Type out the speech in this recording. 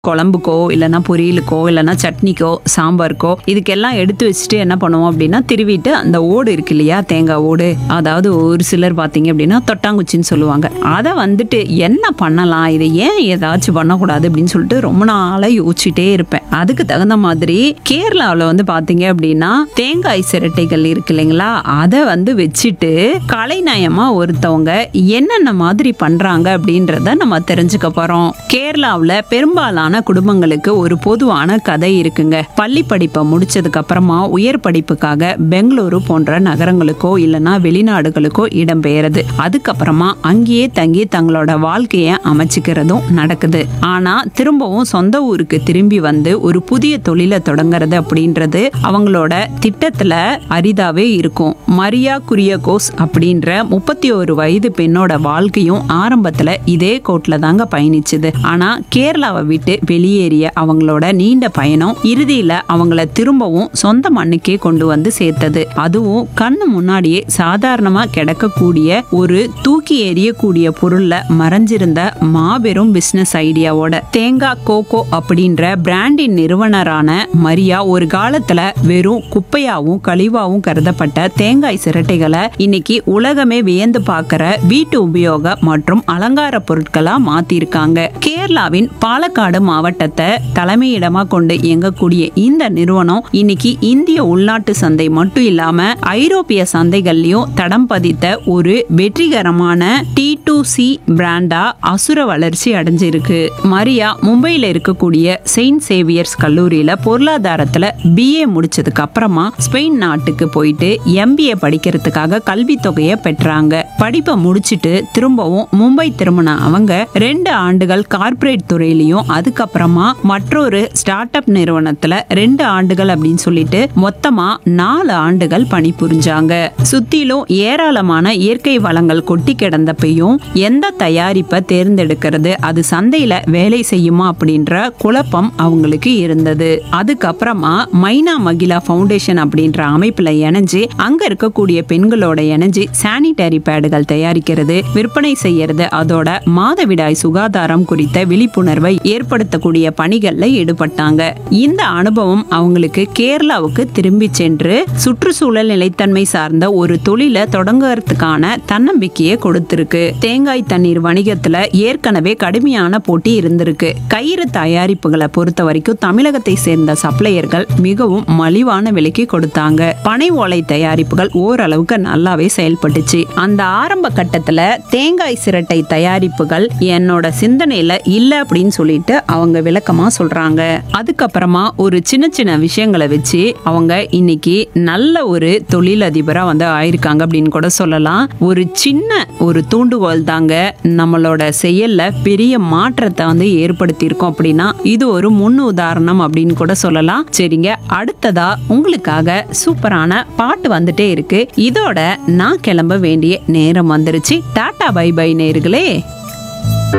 குழம்புக்கோ இல்லைன்னா பொரியலுக்கோ இல்லைன்னா சட்னிக்கோ சாம்பாருக்கோ இதுக்கெல்லாம் எடுத்து வச்சுட்டு என்ன பண்ணுவோம் அப்படின்னா திருவிட்டு அந்த ஓடு இருக்கு இல்லையா தேங்காய் ஓடு அதாவது ஒரு சிலர் பார்த்தீங்க அப்படின்னா தொட்டாங்குச்சின்னு சொல்லுவாங்க அதை வந்துட்டு என்ன பண்ணலாம் இதை ஏன் ஏதாச்சும் பண்ணக்கூடாது அப்படின்னு சொல்லிட்டு ரொம்ப நாளாக யோசிச்சுட்டே இருப்பேன் அதுக்கு தகுந்த மாதிரி கேரளாவில் வந்து பார்த்தீங்க அப்படின்னா தேங்காய் சிரட்டைகள் இருக்கு இல்லைங்களா அதை வந்து வச்சுட்டு கலைநயமா ஒருத்தவங்க என்னென்ன மாதிரி பண்றாங்க அப்படின்றத நம்ம தெரிஞ்சுக்க போறோம் கேரளாவில் பெரும்பாலான குடும்பங்களுக்கு ஒரு பொதுவான கதை இருக்குங்க பள்ளி படிப்பை முடிச்சதுக்கு அப்புறமா உயர் படிப்புக்காக பெங்களூரு போன்ற நகரங்களுக்கோ இல்லைன்னா வெளிநாடுகளுக்கோ இடம்பெயருது அதுக்கப்புறமா அங்கேயே தங்கி தங்களோட வாழ்க்கையை அமைச்சுக்கிறதும் நடக்குது ஆனா திரும்பவும் சொந்த ஊருக்கு திரும்பி வந்து ஒரு புதிய தொழிலை தொடங்குறது அப்படின்றது அவங்களோட திட்டத்துல அரிதாவே இருக்கும் மரியா குரியகோஸ் அப்படின்ற முப்பத்தி ஒரு வயது பெண்ணோட வாழ்க்கையும் ஆரம்பத்துல இதே கோட்ல தாங்க பயணிச்சுது ஆனா கேரளாவை விட்டு வெளியேறிய அவங்களோட நீண்ட பயணம் இறுதியில அவங்கள திரும்பவும் சொந்த மண்ணுக்கே கொண்டு வந்து சேர்த்தது அதுவும் கண்ணு முன்னாடியே சாதாரணமா கிடக்கக்கூடிய ஒரு தூக்கி எறியக்கூடிய பொருள்ல மறைஞ்சிருந்த மாபெரும் பிசினஸ் ஐடியாவோட தேங்காய் கோகோ அப்படின்ற பிராண்டின் நிறுவனரான மரியா ஒரு காலத்துல வெறும் குப்பையாவும் கழிவாவும் கருதப்பட்ட தேங்காய் சிரட்டைகளை இன்னைக்கு உலகமே வியந்து பார்க்கிற வீட்டு உபயோக மற்றும் அலங்கார பொருட்களா மாத்திருக்காங்க கேரளாவின் பாலக்காடு மாவட்டத்தை தலைமையிடமா கொண்டு இயங்கக்கூடிய இந்த நிறுவனம் இன்னைக்கு இந்திய உள்நாட்டு சந்தை மட்டும் இல்லாம ஐரோப்பிய சந்தைகள்லயும் தடம் பதித்த ஒரு வெற்றிகரமான டி டு சி பிராண்டா அசுர வளர்ச்சி அடைஞ்சிருக்கு மரியா மும்பையில இருக்கக்கூடிய செயின்ட் சேவியர்ஸ் கல்லூரியில பொருளாதாரத்துல பிஏ முடிச்சதுக்கு அப்புறமா ஸ்பெயின் நாட்டுக்கு போயிட்டு எம்பிஏ படிக்கிறதுக்காக கல்வி தொகையை பெற்றாங்க படிப்பை முடிச்சிட்டு திரும்பவும் மும்பை திரும்பின அவங்க ரெண்டு ஆண்டுகள் கார்ப்பரேட் துறையிலையும் அதுக்கப்புறமா மற்றொரு ஸ்டார்ட் அப் நிறுவனத்துல ரெண்டு ஆண்டுகள் அப்படின்னு சொல்லிட்டு மொத்தமா நாலு ஆண்டுகள் பணிபுரிஞ்சாங்க சுத்திலும் ஏராளமான இயற்கை வளங்கள் கொட்டி கிடந்தப்பையும் எந்த தயாரிப்பை தேர்ந்தெடுக்கிறது அது சந்தையில வேலை செய்யுமா அப்படின்ற குழப்பம் அவங்களுக்கு இருந்தது அதுக்கப்புறமா மைனா மகிழா ஃபவுண்டேஷன் அப்படின்ற அமைப்புல இணைஞ்சு அங்க இருக்கக்கூடிய பெண்களோட இணைஞ்சு சானிட்டரி பேடுகள் தயாரிக்கிறது விற்பனை செய்யறது அதோட மாதவிடாய் சுகாதாரம் குறித்த விழிப்புணர்வை ஏற்படுத்தக்கூடிய பணிகள்ல ஈடுபட்டாங்க இந்த அனுபவம் அவங்களுக்கு கேரளாவுக்கு திரும்பி சென்று சுற்றுச்சூழல் நிலைத்தன்மை சார்ந்த ஒரு தொழிலை தொடங்குறதுக்கான தன்னம்பிக்கையை கொடுத்திருக்கு தேங்காய் தண்ணீர் வணிகத்துல ஏற்கனவே கடுமையான போட்டி இருந்திருக்கு கயிறு தயாரிப்புகளை பொறுத்த வரைக்கும் தமிழகத்தை சேர்ந்த சப்ளையர்கள் மிகவும் மலிவான விலைக்கு கொடுத்தாங்க பனை ஓலை தயாரிப்புகள் ஓரளவுக்கு நல்லாவே செயல்பட்டுச்சு அந்த ஆரம்ப கட்டத்துல தேங்காய் சிரட்டை தயாரிப்புகள் என்னோட சிந்தனையில இல்ல அப்படின்னு சொல்லிட்டு அவங்க விளக்கமா சொல்றாங்க அதுக்கப்புறமா ஒரு சின்ன சின்ன விஷயங்களை வச்சு அவங்க இன்னைக்கு நல்ல ஒரு தொழிலதிபரா வந்து ஆயிருக்காங்க அப்படின்னு கூட சொல்லலாம் ஒரு சின்ன ஒரு தூண்டுகோல் தாங்க நம்மளோட செயல்ல பெரிய மாற்றத்தை வந்து ஏற்படுத்தியிருக்கோம் அப்படின்னா இது ஒரு முன் உதாரணம் அப்படின்னு கூட சொல்லலாம் சரிங்க அடுத்ததா உங்களுக்காக சூப்பரான பாட்டு வந்துட்டே இருக்கு இதோட நான் கிளம்ப வேண்டிய நேரம் வந்துருச்சு டாடா பை பை நேர்களே